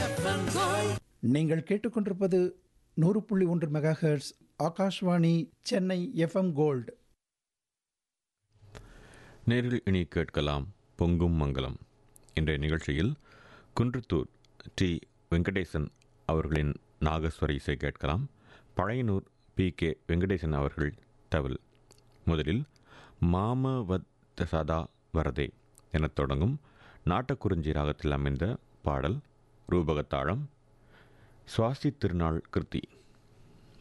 நீங்கள் கேட்டுக்கொண்டிருப்பது நூறு புள்ளி ஒன்று mega hertz Akashvani Chennai FM gold நேரில் இனி கேட்கலாம் பொங்கும் மங்கலம் இன்றைய நிகழ்ச்சியில் குன்றத்தூர் டி வெங்கடேசன் அவர்களின் நாகஸ்வர இசை கேட்கலாம் பழையனூர் பி கே வெங்கடேசன் அவர்கள் தவில் முதலில் மாமவத் சதா வரதே எனத் தொடங்கும் நாட்டக்குறிஞ்சி ராகத்தில் அமைந்த பாடல் ரூபகத்தாளம் சுவாசி திருநாள் கிருத்தி